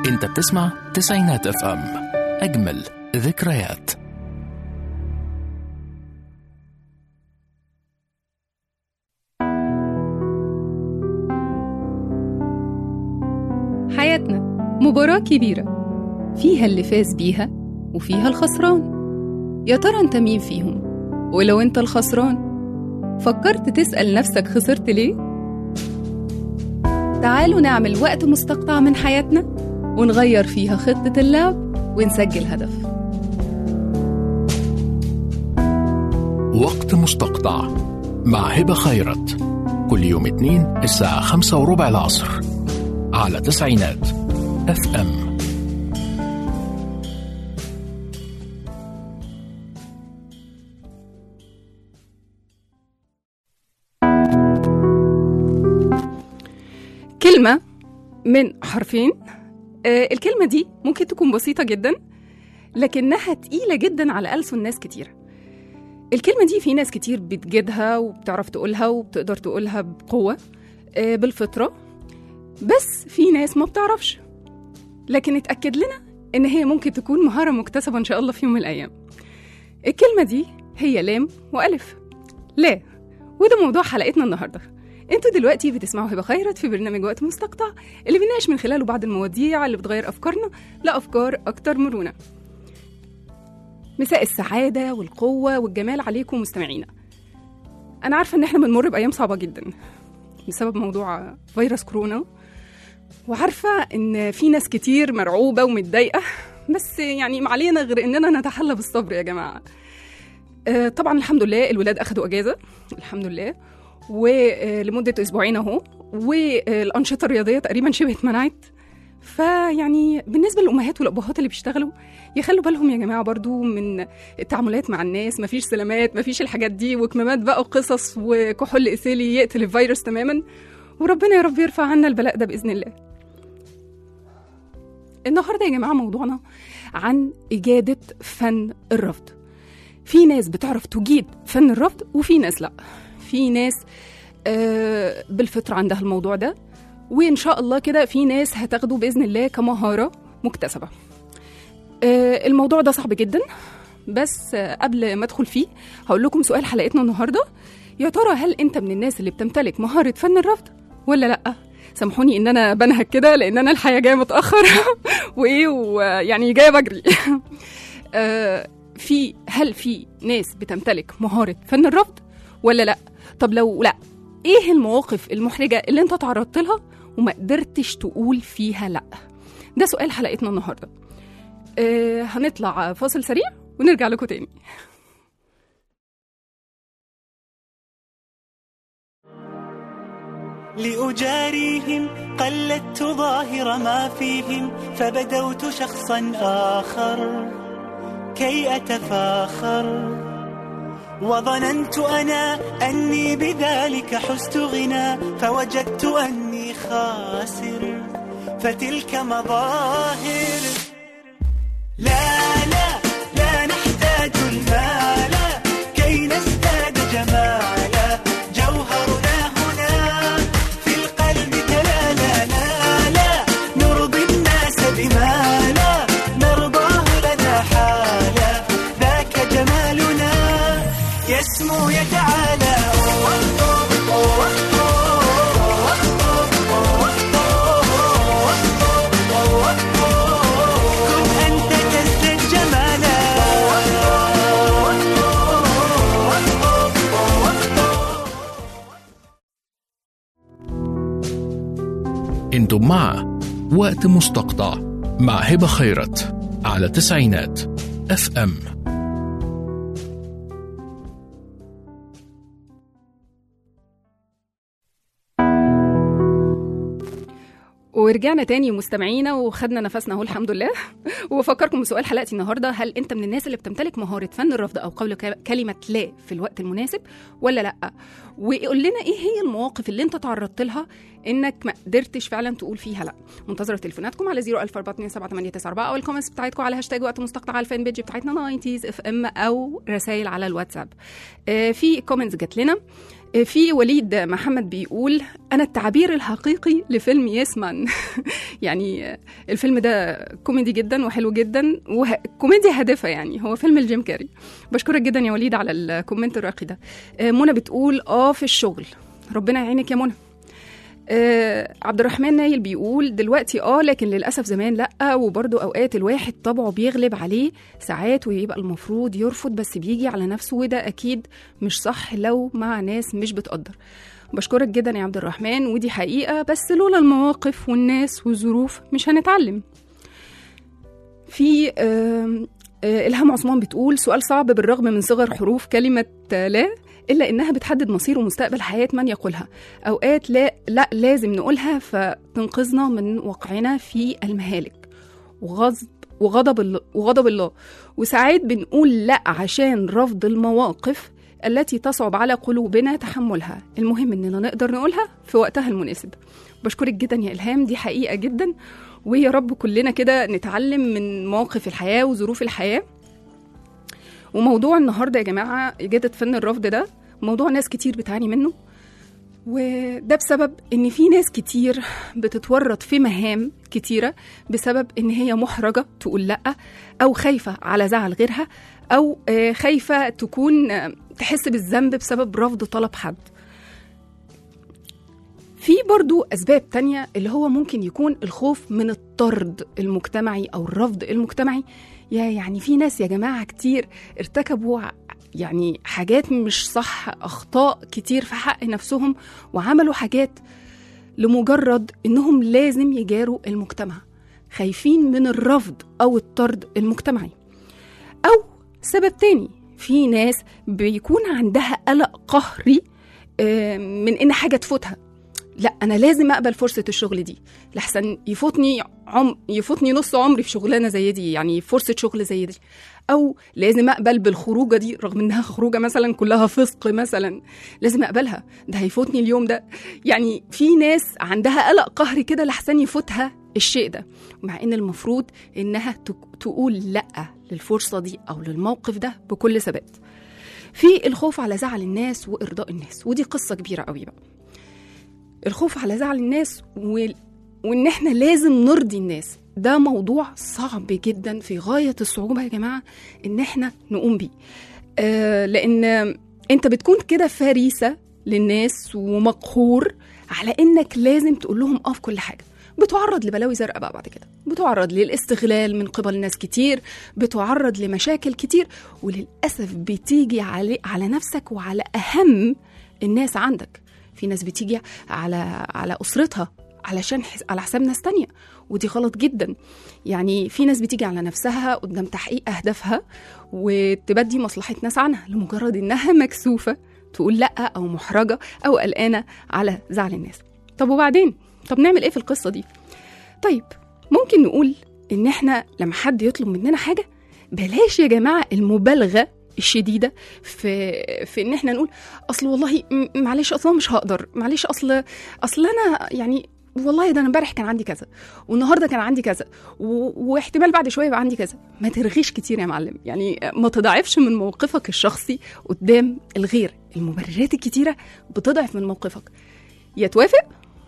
انت بتسمع تسعينات اف ام اجمل ذكريات حياتنا مباراة كبيرة فيها اللي فاز بيها وفيها الخسران يا ترى انت مين فيهم ولو انت الخسران فكرت تسأل نفسك خسرت ليه؟ تعالوا نعمل وقت مستقطع من حياتنا ونغير فيها خطة اللعب ونسجل هدف وقت مستقطع مع هبة خيرت كل يوم اثنين الساعة خمسة وربع العصر على تسعينات اف ام كلمة من حرفين آه الكلمة دي ممكن تكون بسيطة جدا لكنها تقيلة جدا على ألسن ناس كتير الكلمة دي في ناس كتير بتجدها وبتعرف تقولها وبتقدر تقولها بقوة آه بالفطرة بس في ناس ما بتعرفش لكن اتأكد لنا إن هي ممكن تكون مهارة مكتسبة إن شاء الله في يوم من الأيام الكلمة دي هي لام وألف لا وده موضوع حلقتنا النهارده انتوا دلوقتي بتسمعوا هبه خيرت في برنامج وقت مستقطع اللي بنناقش من خلاله بعض المواضيع اللي بتغير افكارنا لافكار اكتر مرونه مساء السعاده والقوه والجمال عليكم مستمعينا انا عارفه ان احنا بنمر بايام صعبه جدا بسبب موضوع فيروس كورونا وعارفه ان في ناس كتير مرعوبه ومتضايقه بس يعني ما علينا غير اننا نتحلى بالصبر يا جماعه آه، طبعا الحمد لله الولاد اخدوا اجازه الحمد لله ولمده اسبوعين اهو والانشطه الرياضيه تقريبا شبه اتمنعت فيعني بالنسبه للامهات والابهات اللي بيشتغلوا يخلوا بالهم يا جماعه برضو من التعاملات مع الناس مفيش سلامات مفيش الحاجات دي وكمامات بقى وقصص وكحول ايثيلي يقتل الفيروس تماما وربنا يا رب يرفع عنا البلاء ده باذن الله النهارده يا جماعه موضوعنا عن اجاده فن الرفض في ناس بتعرف تجيد فن الرفض وفي ناس لا في ناس آه، بالفطرة عندها الموضوع ده وإن شاء الله كده في ناس هتاخده بإذن الله كمهارة مكتسبة آه، الموضوع ده صعب جدا بس آه، قبل ما أدخل فيه هقول لكم سؤال حلقتنا النهاردة يا ترى هل أنت من الناس اللي بتمتلك مهارة فن الرفض ولا لأ؟ سامحوني ان انا بنهك كده لان انا الحياه جايه متاخر وايه ويعني جايه بجري آه، في هل في ناس بتمتلك مهاره فن الرفض ولا لا طب لو لا ايه المواقف المحرجه اللي انت تعرضت لها وما قدرتش تقول فيها لا ده سؤال حلقتنا النهارده آه هنطلع فاصل سريع ونرجع لكم تاني لأجاريهم قلدت ظاهر ما فيهم فبدوت شخصا آخر كي أتفاخر وظننت أنا أني بذلك حزت غنى فوجدت أني خاسر فتلك مظاهر لا لا لا نحتاج المال كي نزداد جمالا جوهرنا هنا في القلب تلالا لا لا نرضي الناس بما لا نرضاه لنا حالا ذاك جمالنا يسمو يتعالى كن أنت تزداد جمالا انتم مع وقت مستقطع مع هبة خيرت على تسعينات اف ام ورجعنا تاني مستمعينا وخدنا نفسنا اهو الحمد لله وبفكركم بسؤال حلقتي النهارده هل انت من الناس اللي بتمتلك مهاره فن الرفض او قول ك- كلمه لا في الوقت المناسب ولا لا وقول لنا ايه هي المواقف اللي انت تعرضت لها انك ما قدرتش فعلا تقول فيها لا منتظره تليفوناتكم على 004278994 او الكومنتس بتاعتكم على هاشتاج وقت مستقطع على الفان بيج بتاعتنا 90 اف ام او رسائل على الواتساب آه، في كومنتس جات لنا آه، في وليد محمد بيقول انا التعبير الحقيقي لفيلم يسمان يعني آه، الفيلم ده كوميدي جدا وحلو جدا وكوميديا هادفه يعني هو فيلم الجيم كاري بشكرك جدا يا وليد على الكومنت الراقي ده آه، منى بتقول اه في الشغل ربنا يعينك يا منى آه عبد الرحمن نايل بيقول دلوقتي اه لكن للاسف زمان لا وبرضه اوقات الواحد طبعه بيغلب عليه ساعات ويبقى المفروض يرفض بس بيجي على نفسه وده اكيد مش صح لو مع ناس مش بتقدر بشكرك جدا يا عبد الرحمن ودي حقيقة بس لولا المواقف والناس والظروف مش هنتعلم في آم، آه، إلهام عثمان بتقول سؤال صعب بالرغم من صغر حروف كلمة آه، لا إلا إنها بتحدد مصير ومستقبل حياة من يقولها أوقات لا, لا لازم نقولها فتنقذنا من وقعنا في المهالك وغضب وغضب الله وغضب الله وساعات بنقول لا عشان رفض المواقف التي تصعب على قلوبنا تحملها المهم اننا نقدر نقولها في وقتها المناسب بشكرك جدا يا الهام دي حقيقه جدا ويا رب كلنا كده نتعلم من مواقف الحياه وظروف الحياه وموضوع النهارده يا جماعه اجاده فن الرفض ده موضوع ناس كتير بتعاني منه وده بسبب ان في ناس كتير بتتورط في مهام كتيره بسبب ان هي محرجه تقول لا او خايفه على زعل غيرها او آه، خايفه تكون آه، تحس بالذنب بسبب رفض طلب حد في برضو أسباب تانية اللي هو ممكن يكون الخوف من الطرد المجتمعي أو الرفض المجتمعي يا يعني في ناس يا جماعة كتير ارتكبوا ع- يعني حاجات مش صح أخطاء كتير في حق نفسهم وعملوا حاجات لمجرد إنهم لازم يجاروا المجتمع خايفين من الرفض أو الطرد المجتمعي أو سبب تاني في ناس بيكون عندها قلق قهري آه، من إن حاجة تفوتها لا انا لازم اقبل فرصه الشغل دي لحسن يفوتني عم يفوتني نص عمري في شغلانه زي دي يعني فرصه شغل زي دي او لازم اقبل بالخروجه دي رغم انها خروجه مثلا كلها فسق مثلا لازم اقبلها ده هيفوتني اليوم ده يعني في ناس عندها قلق قهري كده لحسن يفوتها الشيء ده مع ان المفروض انها تك- تقول لا للفرصه دي او للموقف ده بكل ثبات في الخوف على زعل الناس وارضاء الناس ودي قصه كبيره قوي بقى الخوف على زعل الناس و... وان احنا لازم نرضي الناس ده موضوع صعب جدا في غاية الصعوبة يا جماعة ان احنا نقوم بيه آه لان انت بتكون كده فريسة للناس ومقهور على انك لازم تقول لهم اه في كل حاجة بتعرض لبلاوي زرقاء بقى بعد كده بتعرض للاستغلال من قبل ناس كتير بتعرض لمشاكل كتير وللأسف بتيجي علي على نفسك وعلى أهم الناس عندك في ناس بتيجي على على اسرتها علشان حس... على حساب ناس تانية ودي غلط جدا يعني في ناس بتيجي على نفسها قدام تحقيق أهدافها وتبدي مصلحة ناس عنها لمجرد إنها مكسوفة تقول لأ أو محرجة أو قلقانة على زعل الناس طب وبعدين طب نعمل إيه في القصة دي طيب ممكن نقول إن إحنا لما حد يطلب مننا حاجة بلاش يا جماعة المبالغة الشديده في في ان احنا نقول اصل والله م- معلش اصلا مش هقدر معلش اصل اصل انا يعني والله ده انا امبارح كان عندي كذا والنهارده كان عندي كذا و... واحتمال بعد شويه يبقى عندي كذا ما ترغيش كتير يا معلم يعني ما تضاعفش من موقفك الشخصي قدام الغير المبررات الكتيره بتضعف من موقفك يا توافق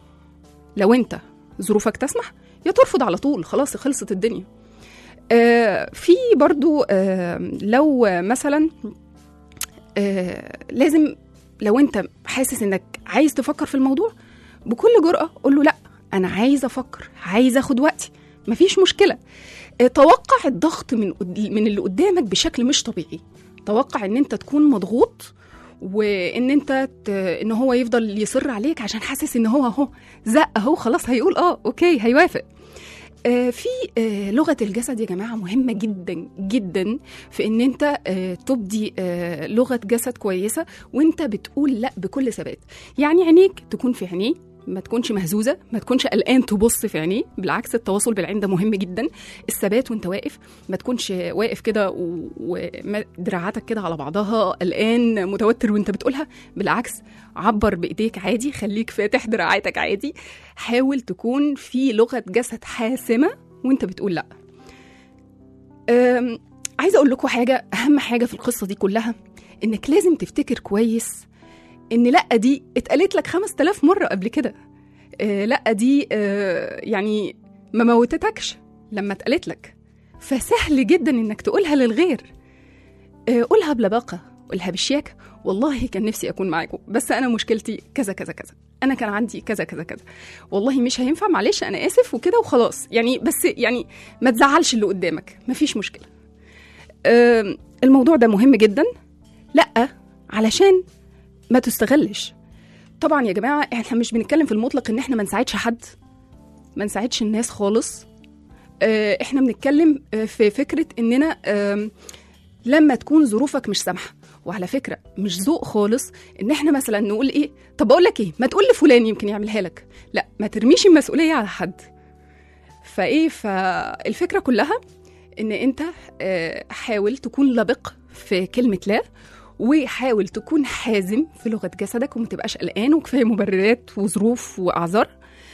لو انت ظروفك تسمح يا ترفض على طول خلاص خلصت الدنيا آه في برضو آه لو مثلا آه لازم لو انت حاسس انك عايز تفكر في الموضوع بكل جرأة قول له لا انا عايز افكر عايز اخد وقتي مفيش مشكلة آه توقع الضغط من قد- من اللي قدامك بشكل مش طبيعي توقع ان انت تكون مضغوط وان انت ت... ان هو يفضل يصر عليك عشان حاسس ان هو اهو زق اهو خلاص هيقول اه اوكي هيوافق آه، في آه، لغة الجسد يا جماعة مهمة جدا جدا في ان انت آه، تبدي آه، لغة جسد كويسة وانت بتقول لا بكل ثبات يعني عينيك تكون في عينيه ما تكونش مهزوزه ما تكونش قلقان تبص في عينيه بالعكس التواصل بالعين ده مهم جدا الثبات وانت واقف ما تكونش واقف كده ودراعاتك كده على بعضها قلقان متوتر وانت بتقولها بالعكس عبر بايديك عادي خليك فاتح دراعاتك عادي حاول تكون في لغه جسد حاسمه وانت بتقول لا أم، عايزه اقول لكم حاجه اهم حاجه في القصه دي كلها انك لازم تفتكر كويس ان لا دي اتقالت لك 5000 مره قبل كده آه لا دي آه يعني ما موتتكش لما اتقالت لك فسهل جدا انك تقولها للغير آه قولها بلباقه قولها بالشياكه والله كان نفسي اكون معاكم بس انا مشكلتي كذا كذا كذا انا كان عندي كذا كذا كذا والله مش هينفع معلش انا اسف وكده وخلاص يعني بس يعني ما تزعلش اللي قدامك مفيش مشكله آم، الموضوع ده مهم جدا لا علشان ما تستغلش طبعا يا جماعه احنا مش بنتكلم في المطلق ان احنا ما نساعدش حد ما نساعدش الناس خالص آه، احنا بنتكلم آه، في فكره اننا آم، لما تكون ظروفك مش سامحه وعلى فكره مش ذوق خالص ان احنا مثلا نقول ايه طب اقول لك ايه ما تقول لفلان يمكن يعملها لك لا ما ترميش المسؤوليه على حد فايه فالفكره كلها ان انت آه، حاول تكون لبق في كلمه لا وحاول تكون حازم في لغه جسدك وما تبقاش قلقان وكفايه مبررات وظروف واعذار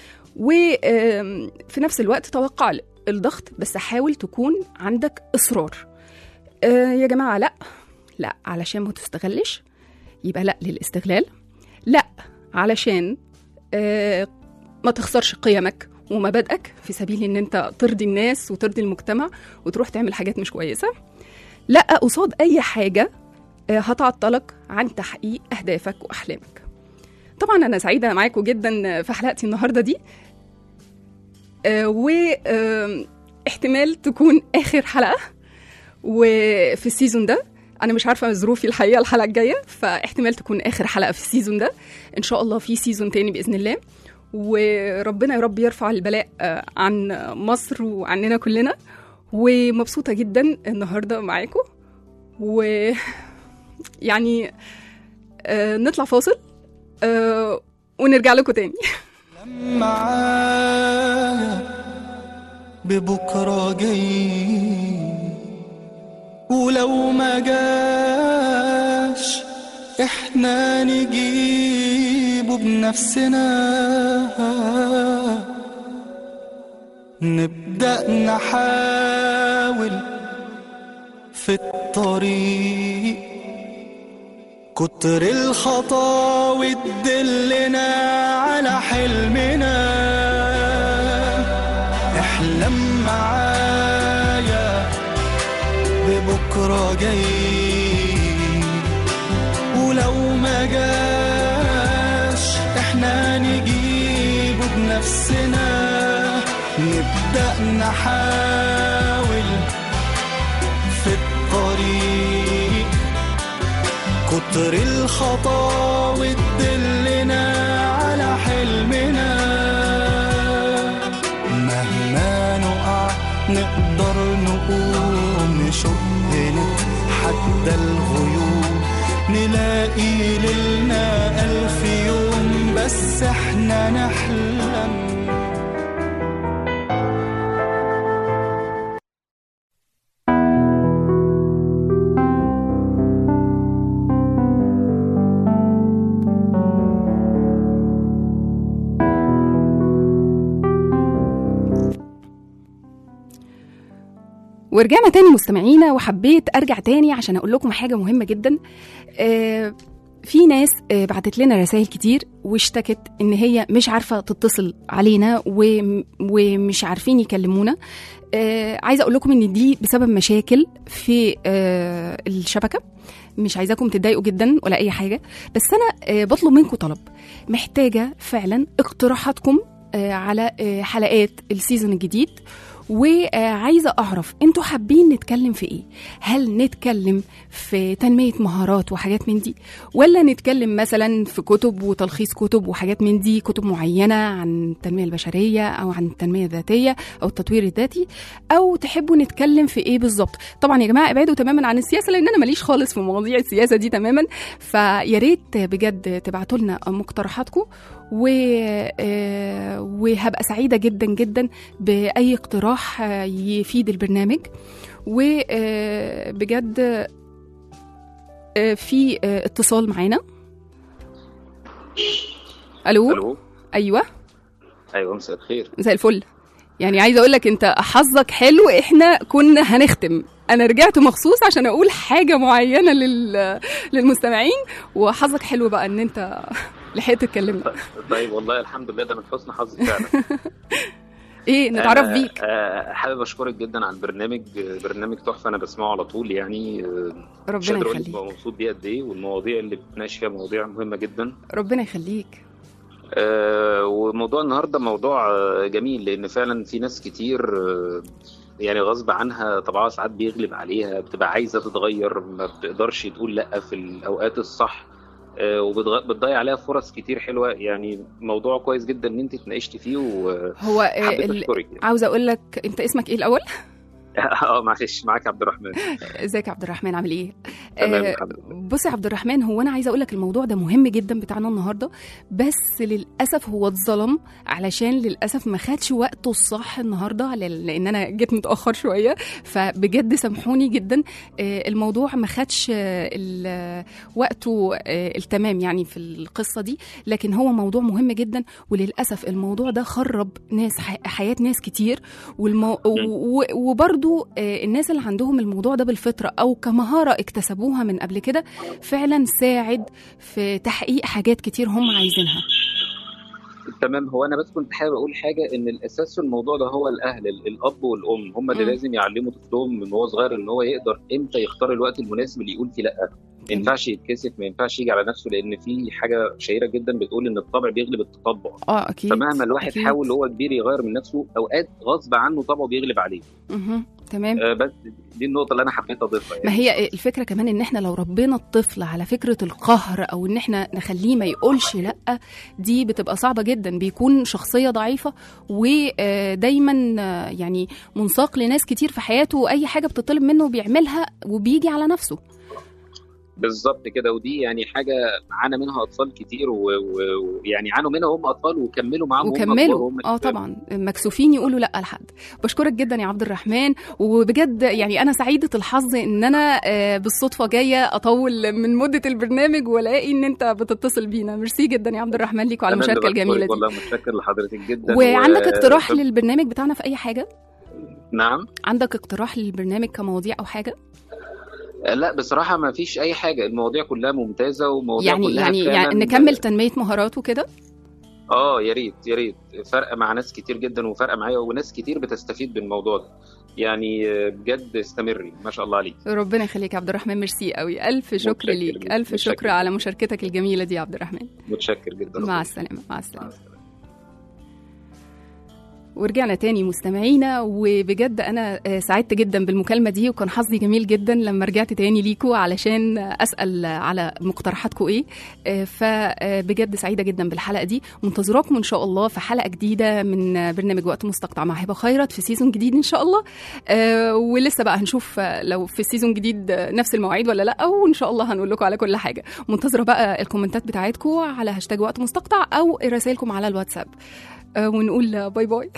وفي نفس الوقت توقع الضغط بس حاول تكون عندك اصرار آه، يا جماعه لا لا علشان ما تستغلش يبقى لا للاستغلال لا علشان آه، ما تخسرش قيمك ومبادئك في سبيل ان انت ترضي الناس وترضي المجتمع وتروح تعمل حاجات مش كويسه لا قصاد اي حاجه آه، هتعطلك عن تحقيق اهدافك واحلامك طبعا انا سعيده معاكم جدا في حلقتي النهارده دي واحتمال تكون اخر حلقه وفي السيزون ده انا مش عارفه ظروفي الحقيقه الحلقه الجايه فاحتمال تكون اخر حلقه في السيزون ده ان شاء الله في سيزون تاني باذن الله وربنا يا رب يرفع البلاء آه، عن مصر وعننا كلنا ومبسوطه جدا النهارده معاكم و يعني آه، نطلع فاصل آه، ونرجع لكم تاني معايا ببكرة جاي ولو ما جاش احنا نجيبه بنفسنا نبدأ نحاول في الطريق كتر الخطاوي تدلنا على حلمنا احلم معايا ببكرة جاي ولو ما جاش احنا نجيبه بنفسنا نبدأ نحاول في الطريق كتر الخطاوي تدلنا على حلمنا مهما نقع نقدر نقوم نشق حتى الغيوم نلاقي ليلنا ألف يوم بس احنا نحلم ورجعنا تاني مستمعينا وحبيت ارجع تاني عشان اقول لكم حاجه مهمه جدا آه في ناس آه بعتت لنا رسائل كتير واشتكت ان هي مش عارفه تتصل علينا و- ومش عارفين يكلمونا آه عايزه اقول لكم ان دي بسبب مشاكل في آه الشبكه مش عايزاكم تتضايقوا جدا ولا اي حاجه بس انا آه بطلب منكم طلب محتاجه فعلا اقتراحاتكم آه على آه حلقات السيزون الجديد وعايزه اعرف انتوا حابين نتكلم في ايه هل نتكلم في تنميه مهارات وحاجات من دي ولا نتكلم مثلا في كتب وتلخيص كتب وحاجات من دي كتب معينه عن التنميه البشريه او عن التنميه الذاتيه او التطوير الذاتي او تحبوا نتكلم في ايه بالظبط طبعا يا جماعه ابعدوا تماما عن السياسه لان انا ماليش خالص في مواضيع السياسه دي تماما فيا ريت بجد تبعتوا لنا مقترحاتكم و... آه، وهبقى سعيده جدا جدا باي اقتراح آه، يفيد البرنامج وبجد في آه، اتصال معانا الو الو ايوه ايوه مساء الخير زي الفل يعني عايزه اقول لك انت حظك حلو احنا كنا هنختم انا رجعت مخصوص عشان اقول حاجه معينه لل... للمستمعين وحظك حلو بقى ان انت لحقت تكلمنا طيب والله الحمد لله ده من حسن حظي فعلا ايه نتعرف أنا، بيك آه، حابب اشكرك جدا على البرنامج آه، برنامج تحفه انا بسمعه على طول يعني آه، مش ربنا قادر اقول لك يخليك ببقى مبسوط بيه قد ايه والمواضيع اللي بتناقش فيها مواضيع مهمه جدا ربنا يخليك آه، وموضوع النهارده موضوع آه، جميل لان فعلا في ناس كتير آه، يعني غصب عنها طبعها ساعات بيغلب عليها بتبقى عايزه تتغير ما بتقدرش تقول لا في الاوقات الصح آه، وبتضيع عليها فرص كتير حلوه يعني موضوع كويس جدا ان انت اتناقشتي فيه وحبيت هو آه، ال... اشكرك يعني. عاوزه اقول لك انت اسمك ايه الاول اه معلش معاك عبد الرحمن ازيك يا عبد الرحمن عامل ايه تمام آه، الحمد لله بص يا عبد الرحمن هو انا عايزه اقول لك الموضوع ده مهم جدا بتاعنا النهارده بس للاسف هو اتظلم علشان للاسف ما خدش وقته الصح النهارده ل- لان انا جيت متاخر شويه فبجد سامحوني جدا آه، الموضوع ما خدش آه، ال- وقته آه، التمام يعني في القصه دي لكن هو موضوع مهم جدا وللاسف الموضوع ده خرب ناس ح- حياه ناس كتير والمو... و- وبرضو آه، الناس اللي عندهم الموضوع ده بالفطرة أو كمهارة اكتسبوها من قبل كده فعلا ساعد في تحقيق حاجات كتير هم عايزينها تمام هو انا بس كنت حابب اقول حاجه ان الاساس في الموضوع ده هو الاهل ال- الاب والام هم اللي مم. لازم يعلموا طفلهم من وهو صغير ان هو يقدر امتى يختار الوقت المناسب اللي يقول فيه لا ما ينفعش يتكسف ما ينفعش يجي على نفسه لان في حاجه شهيره جدا بتقول ان الطبع بيغلب التطبع اه أكيد فمهما الواحد أكيد. حاول وهو كبير يغير من نفسه اوقات غصب عنه طبعه بيغلب عليه مهم. تمام آه بس دي النقطه اللي انا حبيت اضيفها يعني ما هي الفكره كمان ان احنا لو ربينا الطفل على فكره القهر او ان احنا نخليه ما يقولش لا دي بتبقى صعبه جدا بيكون شخصيه ضعيفه ودايما يعني منساق لناس كتير في حياته واي حاجه بتطلب منه بيعملها وبيجي على نفسه بالظبط كده ودي يعني حاجه عانى منها اطفال كتير و- ويعني عانوا منها هم اطفال وكملوا معاهم وهم كبار وكملوا وهم اه شباب. طبعا مكسوفين يقولوا لا لحد بشكرك جدا يا عبد الرحمن وبجد يعني انا سعيده الحظ ان انا آه، بالصدفه جايه اطول من مده البرنامج والاقي ان انت بتتصل بينا ميرسي جدا يا عبد الرحمن ليك وعلى أنا اللي المشاركه الجميله بشكرك دي والله متشكر لحضرتك جدا وعندك و- اقتراح للبرنامج بتاعنا في اي حاجه نعم عندك اقتراح للبرنامج كمواضيع او حاجه لا بصراحه ما فيش اي حاجه المواضيع كلها ممتازه ومواضيع يعني كلها يعني فعلاً- يعني نكمل تنميه مهارات وكده اه يا ريت يا ريت فرق مع ناس كتير جدا وفرق معايا وناس كتير بتستفيد بالموضوع ده يعني آه، بجد استمري ما شاء الله عليك ربنا يخليك يا عبد الرحمن ميرسي قوي الف شكر متشكر ليك جداً، الف شكر متشكر. على مشاركتك الجميله دي يا عبد الرحمن متشكر جدا مع السلامه مع السلامه مع السلامة. ورجعنا تاني مستمعينا وبجد انا آه، سعدت جدا بالمكالمه دي وكان حظي جميل جدا لما رجعت تاني ليكو علشان اسال على مقترحاتكم ايه آه، فبجد سعيده جدا بالحلقه دي منتظراكم ان شاء الله في حلقه جديده من برنامج وقت مستقطع مع هبه خيرت في سيزون جديد ان شاء الله آه، ولسه بقى هنشوف آه، لو في السيزون جديد آه، نفس المواعيد ولا لا وان شاء الله هنقول لكم على كل حاجه منتظره بقى الكومنتات بتاعتكم على هاشتاج وقت مستقطع او رسائلكم على الواتساب آه، ونقول آه، باي باي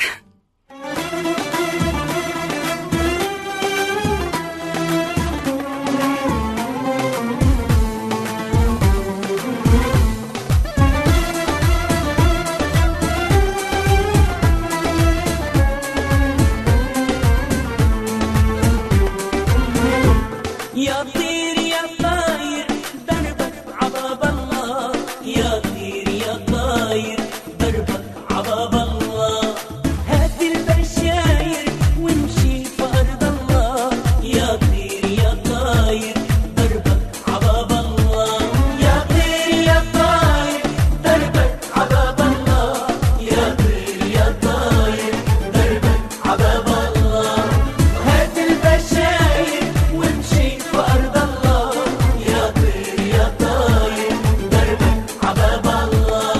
يا طير يا طاير دربك عضب الله يا طير يا طاير دربك عضب الله هات البشاير وامشي في ارض الله يا طير يا طاير دربك عضب الله يا طير يا طاير دربك عضب الله يا طير يا طاير دربك عضب الله هات البشاير وامشي في أرض الله يا طير يا طاير دربك عباب الله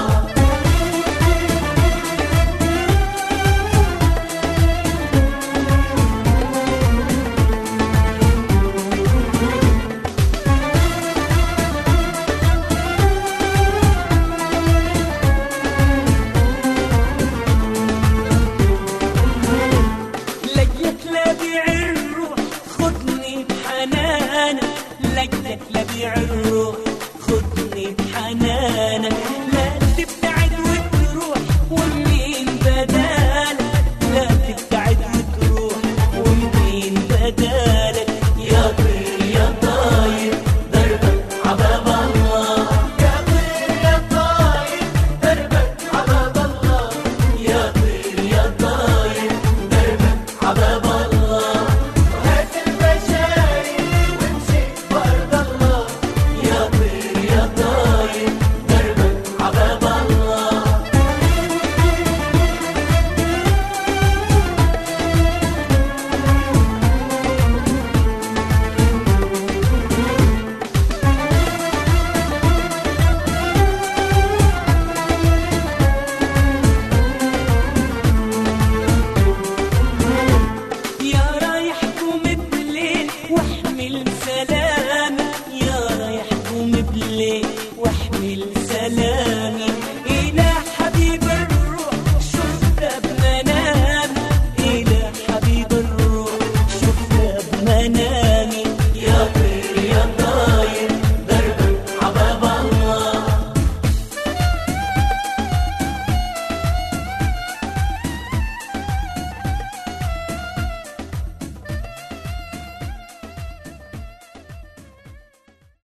لجلك لبيع الروح خدني بحنانك لجلك لبيع الروح